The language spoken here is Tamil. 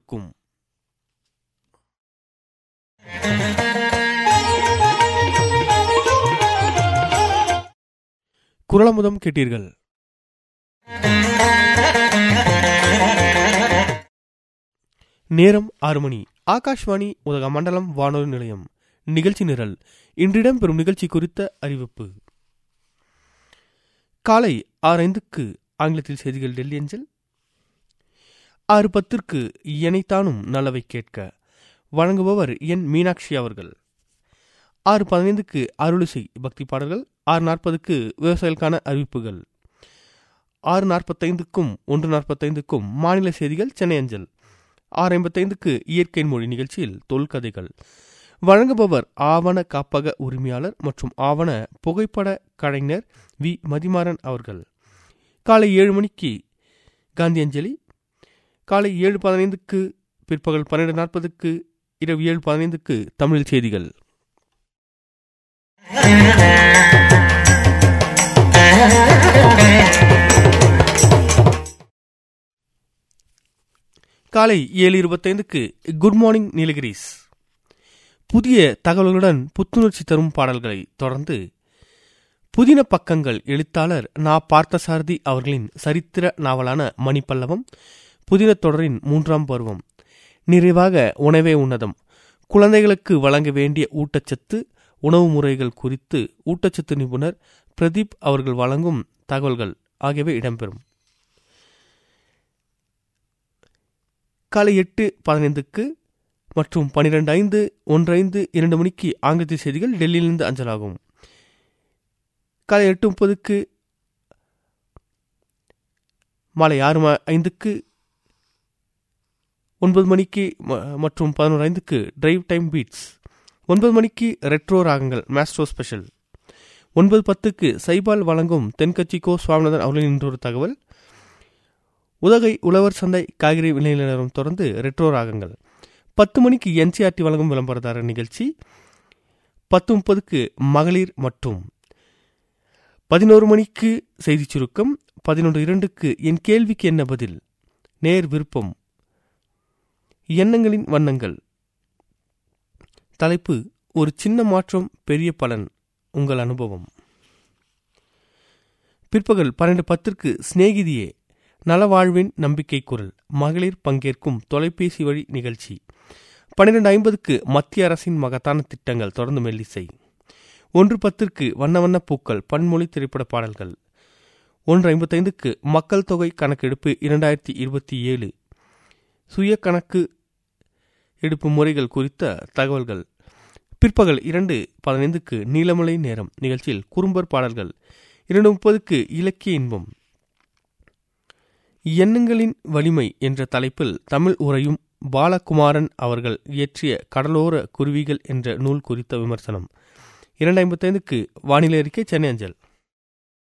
க்கும் குரலமுதம் கேட்டீர்கள் நேரம் ஆறு மணி ஆகாஷ்வாணி உதகமண்டலம் வானொலி நிலையம் நிகழ்ச்சி நிரல் இன்றிடம் பெறும் நிகழ்ச்சி குறித்த அறிவிப்பு காலை ஆறு ஐந்துக்கு ஆங்கிலத்தில் செய்திகள் டெல்லி அஞ்சல் ஆறு பத்திற்கு எனைத்தானும் நல்லவை கேட்க வழங்குபவர் என் மீனாட்சி அவர்கள் ஆறு பதினைந்துக்கு அருளிசை பக்தி பாடல்கள் ஆறு நாற்பதுக்கு விவசாயிகளுக்கான அறிவிப்புகள் ஆறு நாற்பத்தைந்துக்கும் ஒன்று நாற்பத்தைந்துக்கும் மாநில செய்திகள் சென்னை அஞ்சல் ஆறு ஐம்பத்தைந்துக்கு இயற்கை மொழி நிகழ்ச்சியில் தொல்கதைகள் வழங்குபவர் ஆவண காப்பக உரிமையாளர் மற்றும் ஆவண புகைப்பட கலைஞர் வி மதிமாறன் அவர்கள் காலை ஏழு மணிக்கு காந்தி அஞ்சலி காலை ஏழு பதினைந்துக்கு பிற்பகல் பன்னிரண்டு நாற்பதுக்கு இரவு ஏழு பதினைந்துக்கு தமிழ் செய்திகள் காலை ஏழு இருபத்தைந்துக்கு குட் மார்னிங் நீலகிரிஸ் புதிய தகவல்களுடன் புத்துணர்ச்சி தரும் பாடல்களை தொடர்ந்து புதின பக்கங்கள் எழுத்தாளர் நா பார்த்தசாரதி அவர்களின் சரித்திர நாவலான மணிப்பல்லவம் புதின தொடரின் மூன்றாம் பருவம் நிறைவாக உணவே உன்னதம் குழந்தைகளுக்கு வழங்க வேண்டிய ஊட்டச்சத்து உணவு முறைகள் குறித்து ஊட்டச்சத்து நிபுணர் பிரதீப் அவர்கள் வழங்கும் தகவல்கள் ஆகியவை இடம்பெறும் காலை எட்டு பதினைந்துக்கு மற்றும் பனிரெண்டு ஐந்து ஒன்று ஐந்து இரண்டு மணிக்கு ஆங்கிலத்தில் செய்திகள் டெல்லியிலிருந்து அஞ்சலாகும் காலை எட்டு முப்பதுக்கு மாலை ஆறு ம ஐந்துக்கு ஒன்பது மணிக்கு ம- மற்றும் பதினோரு ஐந்துக்கு டிரைவ் டைம் பீட்ஸ் ஒன்பது மணிக்கு ரெட்ரோ ராகங்கள் மேஸ்ட்ரோ ஸ்பெஷல் ஒன்பது பத்துக்கு சைபால் வழங்கும் தென்கட்சி கோ சுவாமிநாதன் அவர்களின் இன்றொரு தகவல் உதகை உழவர் சந்தை காய்கறி விலை நிலவரம் தொடர்ந்து ரெட்ரோ ராகங்கள் பத்து மணிக்கு என்சிஆர்டி வழங்கும் விளம்பரதாரர் நிகழ்ச்சி பத்து முப்பதுக்கு மகளிர் மற்றும் பதினோரு மணிக்கு செய்திச் சுருக்கம் பதினொன்று இரண்டுக்கு என் கேள்விக்கு என்ன பதில் நேர் விருப்பம் எண்ணங்களின் வண்ணங்கள் தலைப்பு ஒரு சின்ன மாற்றம் பெரிய பலன் உங்கள் அனுபவம் பிற்பகல் பன்னெண்டு பத்திற்கு சிநேகிதியே நலவாழ்வின் நம்பிக்கை குரல் மகளிர் பங்கேற்கும் தொலைபேசி வழி நிகழ்ச்சி பன்னிரண்டு ஐம்பதுக்கு மத்திய அரசின் மகத்தான திட்டங்கள் தொடர்ந்து மெல்லிசை ஒன்று பத்திற்கு வண்ண வண்ண பூக்கள் பன்மொழி திரைப்பட பாடல்கள் ஒன்று ஐம்பத்தைந்துக்கு மக்கள் தொகை கணக்கெடுப்பு இரண்டாயிரத்தி இருபத்தி ஏழு சுய கணக்கு எடுப்பு முறைகள் குறித்த தகவல்கள் பிற்பகல் இரண்டு பதினைந்துக்கு நீலமலை நேரம் நிகழ்ச்சியில் குறும்பர் பாடல்கள் இரண்டு முப்பதுக்கு இலக்கிய இன்பம் எண்ணங்களின் வலிமை என்ற தலைப்பில் தமிழ் உரையும் பாலகுமாரன் அவர்கள் இயற்றிய கடலோர குருவிகள் என்ற நூல் குறித்த விமர்சனம் இரண்டு ஐம்பத்தைந்துக்கு வானிலை அறிக்கை சென்னை அஞ்சல்